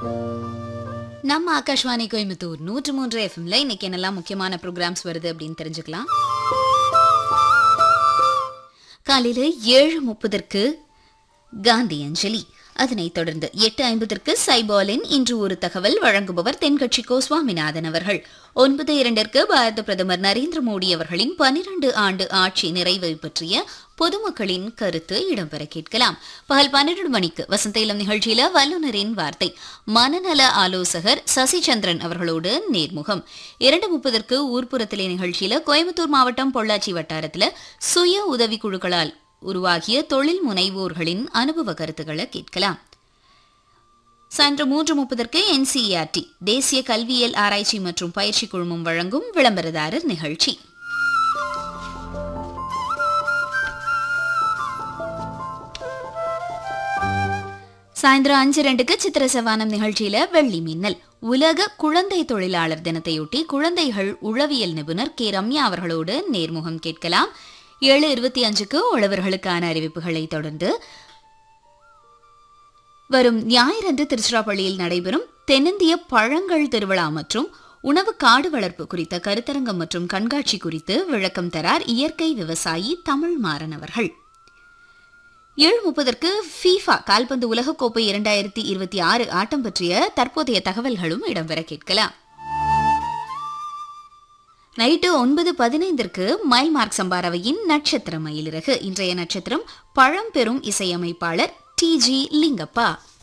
நம்ம ஆகாஷ்வாணி கோயம்புத்தூர் நூற்று மூன்று எஃப்எம்ல இன்னைக்கு என்னெல்லாம் முக்கியமான ப்ரோக்ராம்ஸ் வருது அப்படின்னு தெரிஞ்சுக்கலாம் காலையில ஏழு முப்பதற்கு காந்தி அஞ்சலி அதனைத் தொடர்ந்து எட்டு ஐம்பதற்கு சைபாலின் இன்று ஒரு தகவல் வழங்குபவர் தென்கட்சி கோ சுவாமிநாதன் அவர்கள் ஒன்பது இரண்டிற்கு பாரத பிரதமர் நரேந்திர மோடி அவர்களின் பனிரண்டு ஆண்டு ஆட்சி நிறைவு பற்றிய பொதுமக்களின் கருத்து இடம்பெற கேட்கலாம் பகல் பன்னிரண்டு மணிக்கு வசந்த இளம் நிகழ்ச்சியில வல்லுநரின் வார்த்தை மனநல ஆலோசகர் சசிச்சந்திரன் அவர்களோடு நேர்முகம் இரண்டு முப்பதற்கு ஊர்ப்புறத்திலே நிகழ்ச்சியில கோயம்புத்தூர் மாவட்டம் பொள்ளாச்சி வட்டாரத்துல சுய உதவிக்குழுக்களால் உருவாகிய தொழில் முனைவோர்களின் அனுபவ கருத்துக்களை கேட்கலாம் சாயந்தரம் மூன்று முப்பதற்கு என்சிஇஆர்டி தேசிய கல்வியியல் ஆராய்ச்சி மற்றும் பயிற்சி குழுமம் வழங்கும் விளம்பரதாரர் நிகழ்ச்சி சாயந்தரம் அஞ்சு ரெண்டுக்கு சித்திர சவானம் நிகழ்ச்சியில வெள்ளி மின்னல் உலக குழந்தை தொழிலாளர் தினத்தையொட்டி குழந்தைகள் உளவியல் நிபுணர் கே ரம்யா அவர்களோடு நேர்முகம் கேட்கலாம் ஏழு இருபத்தி அஞ்சுக்கு உழவர்களுக்கான அறிவிப்புகளை தொடர்ந்து வரும் ஞாயிறன்று திருச்சிராப்பள்ளியில் நடைபெறும் தென்னிந்திய பழங்கள் திருவிழா மற்றும் உணவு காடு வளர்ப்பு குறித்த கருத்தரங்கம் மற்றும் கண்காட்சி குறித்து விளக்கம் தரார் இயற்கை விவசாயி தமிழ் மாறன் அவர்கள் ஏழு முப்பதற்கு ஃபீஃபா கால்பந்து உலகக்கோப்பை இரண்டாயிரத்தி இருபத்தி ஆறு ஆட்டம் பற்றிய தற்போதைய தகவல்களும் இடம்பெற கேட்கலாம் நைட்டு ஒன்பது பதினைந்திற்கு மைல் மார்க் சம்பாரவையின் நட்சத்திர மயிலிறகு இன்றைய நட்சத்திரம் பழம்பெரும் இசையமைப்பாளர் டி ஜி லிங்கப்பா